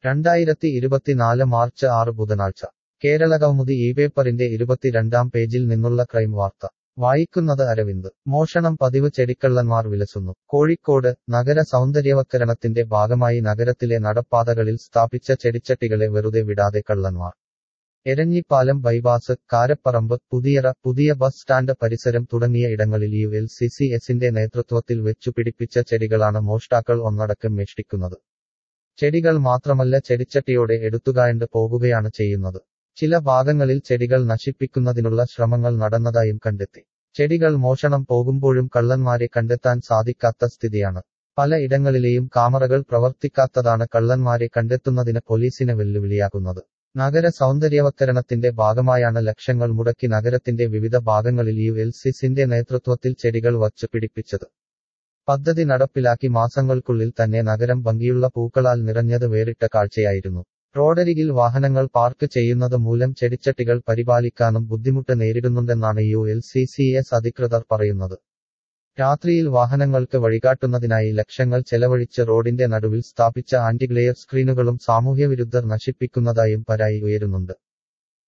രണ്ടായിരത്തി ഇരുപത്തിനാല് മാർച്ച് ആറ് ബുധനാഴ്ച കേരളകൗമുദി ഈ പേപ്പറിന്റെ ഇരുപത്തിരണ്ടാം പേജിൽ നിന്നുള്ള ക്രൈം വാർത്ത വായിക്കുന്നത് അരവിന്ദ് മോഷണം പതിവ് ചെടിക്കള്ളന്മാർ വിലസുന്നു കോഴിക്കോട് നഗര സൗന്ദര്യവത്കരണത്തിന്റെ ഭാഗമായി നഗരത്തിലെ നടപ്പാതകളിൽ സ്ഥാപിച്ച ചെടിച്ചട്ടികളെ വെറുതെ വിടാതെ കള്ളന്മാർ എരഞ്ഞിപ്പാലം ബൈപാസ് കാരപ്പറമ്പ് പുതിയറ പുതിയ ബസ് സ്റ്റാൻഡ് പരിസരം തുടങ്ങിയ ഇടങ്ങളിൽ യു എൽ സി സി എസിന്റെ നേതൃത്വത്തിൽ വെച്ചു പിടിപ്പിച്ച ചെടികളാണ് മോഷ്ടാക്കൾ ഒന്നടക്കം മേഷ്ടിക്കുന്നത് ചെടികൾ മാത്രമല്ല ചെടിച്ചട്ടിയോടെ എടുത്തുകായണ്ട് പോകുകയാണ് ചെയ്യുന്നത് ചില ഭാഗങ്ങളിൽ ചെടികൾ നശിപ്പിക്കുന്നതിനുള്ള ശ്രമങ്ങൾ നടന്നതായും കണ്ടെത്തി ചെടികൾ മോഷണം പോകുമ്പോഴും കള്ളന്മാരെ കണ്ടെത്താൻ സാധിക്കാത്ത സ്ഥിതിയാണ് പല ഇടങ്ങളിലെയും കാമറകൾ പ്രവർത്തിക്കാത്തതാണ് കള്ളന്മാരെ കണ്ടെത്തുന്നതിന് പോലീസിന് വെല്ലുവിളിയാകുന്നത് നഗര സൗന്ദര്യവത്കരണത്തിന്റെ ഭാഗമായാണ് ലക്ഷങ്ങൾ മുടക്കി നഗരത്തിന്റെ വിവിധ ഭാഗങ്ങളിൽ യു എൽ സിസിന്റെ നേതൃത്വത്തിൽ ചെടികൾ വച്ച് പിടിപ്പിച്ചത് പദ്ധതി നടപ്പിലാക്കി മാസങ്ങൾക്കുള്ളിൽ തന്നെ നഗരം ഭംഗിയുള്ള പൂക്കളാൽ നിറഞ്ഞത് വേറിട്ട കാഴ്ചയായിരുന്നു റോഡരികിൽ വാഹനങ്ങൾ പാർക്ക് ചെയ്യുന്നത് മൂലം ചെടിച്ചട്ടികൾ പരിപാലിക്കാനും ബുദ്ധിമുട്ട് നേരിടുന്നുണ്ടെന്നാണ് U L C C S അധികൃതർ പറയുന്നത് രാത്രിയിൽ വാഹനങ്ങൾക്ക് വഴികാട്ടുന്നതിനായി ലക്ഷങ്ങൾ ചെലവഴിച്ച് റോഡിന്റെ നടുവിൽ സ്ഥാപിച്ച ആന്റിഗ്ലെയർ സ്ക്രീനുകളും സാമൂഹ്യവിരുദ്ധർ നശിപ്പിക്കുന്നതായും പരാതി ഉയരുന്നുണ്ട്